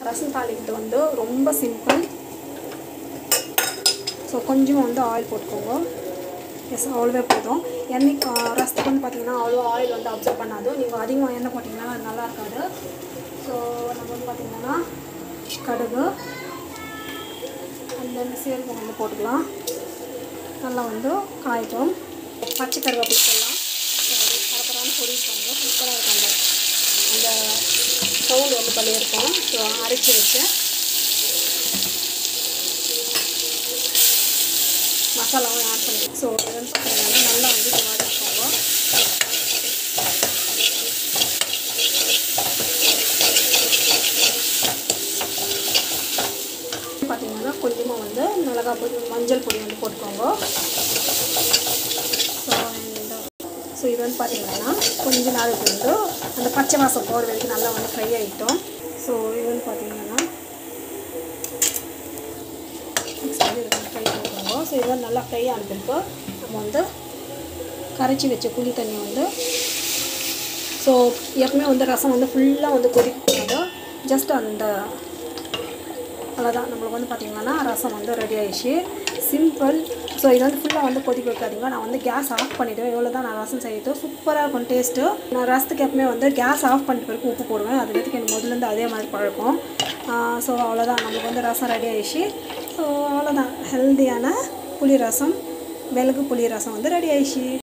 ரசம் தாளிக்கிறது வந்து ரொம்ப simple so கொஞ்சமாக வந்து ஆயில் போட்டுக்கோங்க எஸ் அவ்வளோவே போதும் எண்ணெய் ஆ, ரசத்துக்கு வந்து பார்த்தீங்கன்னா அவ்வளோ ஆயில் வந்து அப்சர்வ் பண்ணாது நீங்கள் அதிகமாக எண்ணெய் போட்டிங்கன்னா அது நல்லா இருக்காது ஸோ நம்ம வந்து பார்த்தீங்கன்னா கடுகு அந்த சீரகம் வந்து போட்டுக்கலாம் நல்லா வந்து காய்ட்டும் பச்சை கருவேப்பிலை போடலாம் பரப்பரான பொடி பண்ணுங்க சூப்பராக இருக்கும் அந்த அந்த சவுண்ட் வந்து பள்ளி இருக்கும் ஸோ அரைச்சி வச்சு மசாலாவும் ஆட் பண்ணிடுவோம் ஸோ இது வந்து பார்த்தீங்கன்னா நல்லா வந்து இது வதக்கிக்கோங்க பார்த்தீங்கன்னா கொஞ்சமாக வந்து மிளகாய் பொடி மஞ்சள் பொடி வந்து போட்டுக்கோங்க ஸோ இந்த ஸோ இது வந்து பார்த்தீங்கன்னா கொஞ்ச நாளுக்கு வந்து அந்த பச்சை வாசம் போகிற வரைக்கும் நல்லா வந்து ஃப்ரை ஆகிட்டோம் ஸோ இது வந்து பார்த்தீங்கன்னா மிக்ஸ் பண்ணி இது ஃப்ரை பண்ணிக்கோங்க ஸோ இது வந்து நல்லா ஃப்ரை ஆன பிறகு நம்ம வந்து கரைச்சி வச்ச புளி தண்ணி வந்து ஸோ எப்பவுமே வந்து ரசம் வந்து ஃபுல்லாக வந்து கொதிக்கக்கூடாது ஜஸ்ட் அந்த அவ்வளோதான் நம்மளுக்கு வந்து பார்த்திங்கன்னா ரசம் வந்து ரெடி ஆயிடுச்சு சிம்பிள் ஸோ இது வந்து ஃபுல்லாக வந்து கொதிக்க வைக்காதீங்க நான் வந்து கேஸ் ஆஃப் பண்ணிவிடுவேன் இவ்வளோ தான் நான் ரசம் செய்யறது சூப்பராக இருக்கும் டேஸ்ட்டு நான் ரசத்துக்கு எப்பவுமே வந்து கேஸ் ஆஃப் பண்ணிட்டு பிறகு உப்பு போடுவேன் அது வரைக்கும் எனக்கு முதல்லேருந்து அதே மாதிரி பழக்கம் ஸோ அவ்வளோதான் நம்மளுக்கு வந்து ரசம் ரெடி ஆயிடுச்சு ஸோ அவ்வளோதான் ஹெல்த்தியான புளி ரசம் மிளகு புளி ரசம் வந்து ரெடி ஆயிடுச்சு